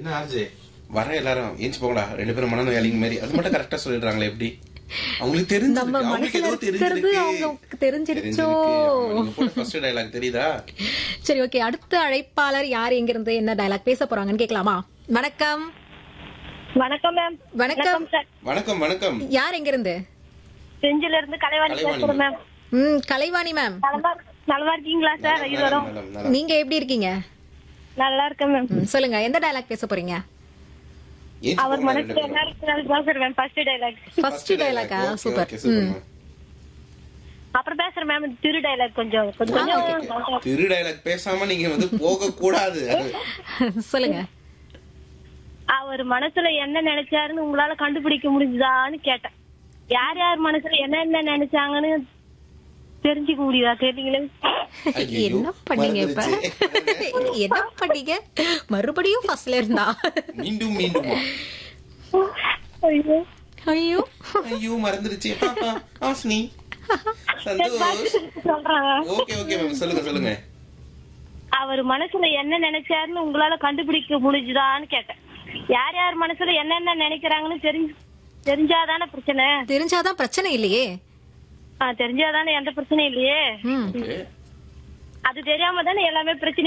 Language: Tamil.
என்ன ஆர்ஜே வர எல்லாரும் ஏஞ்சி போங்கடா ரெண்டு பேரும் மனநோய் வேலைங்க மாதிரி அது மட்டும் கரெக்டா சொல்லிடுறாங்களே எப்படி அவங்களுக்கு தெரிஞ்சு நம்ம அவங்களுக்கு மனசுல ஏதோ இருக்கிறது தெரிஞ்சிருக்கு அவங்களுக்கு தெரிஞ்சிருச்சோ ஃபர்ஸ்ட் டயலாக் தெரியுதா சரி ஓகே அடுத்த அழைப்பாளர் யார் எங்க இருந்து என்ன டயலாக் பேச போறாங்கன்னு கேட்கலாமா வணக்கம் வணக்கம் மேம் வணக்கம் சார் வணக்கம் வணக்கம் யார் எங்க இருந்து செஞ்சில இருந்து கலைவாணி கலைவாணி பேசுறேன் மேம் ம் கலைவாணி மேம் நலமா நலமா இருக்கீங்களா சார் நலம், இருவரும் நலம், நலம். நீங்க எப்படி இருக்கீங்க நல்லா இருக்கேன் மேம் ம், சொல்லுங்க எந்த டயலாக் பேச போறீங்க ஏஞ்சி அவர் போங்கடா ரெண்டு மனசுல பேரும். என்ன இருக்குன்னு பேசுறேன் மேம் ஃபர்ஸ்ட் டைலாக் ஃபர்ஸ்ட் டயலாக்கா Okay, super okay, super, ma'am. அப்புறம் பேசுறேன் மேம் திரு டைலாக் கொஞ்சம் கொஞ்சம் கொஞ்சம் திரு டயலாக் பேசாம நீங்க வந்து போக கூடாது சொல்லுங்க அவர் மனசுல என்ன நினைச்சாருன்னு உங்களால கண்டுபிடிக்க முடிஞ்சுதான்னு கேட்டேன் யார் யார் மனசுல என்ன என்ன நினைச்சாங்கன்னு தெரிஞ்சுக்க முடியுதா தெரியலீங்களே ஐயையோ, என்ன பண்ணீங்க இப்ப மறந்துருச்சு. என்ன பண்ணீங்க மறுபடியும் ஃபர்ஸ்ட்ல இருந்தா மீண்டும் மீண்டுமா ஐயோ ஐயோ ஐயோ மறந்துருச்சு ஆஸ்னி சந்தோஷ் சொல்றாங்க ஓகே ஓகே மேம் சொல்லுங்க சொல்லுங்க அவர் மனசுல என்ன நினைச்சாருன்னு உங்களால கண்டுபிடிக்க முடிஞ்சுதான்னு கேட்டேன் யார் யார் மனசுல என்னென்ன நினைக்கிறாங்கன்னு தெரிஞ்சு தெரிஞ்சாதானே பிரச்சனை தெரிஞ்சாதான் பிரச்சனை இல்லையே ஆ, தெரிஞ்சாதானே எந்த பிரச்சனையும் இல்லையே ம் Okay. அது தெரியாம தானே எல்லாமே பிரச்சனை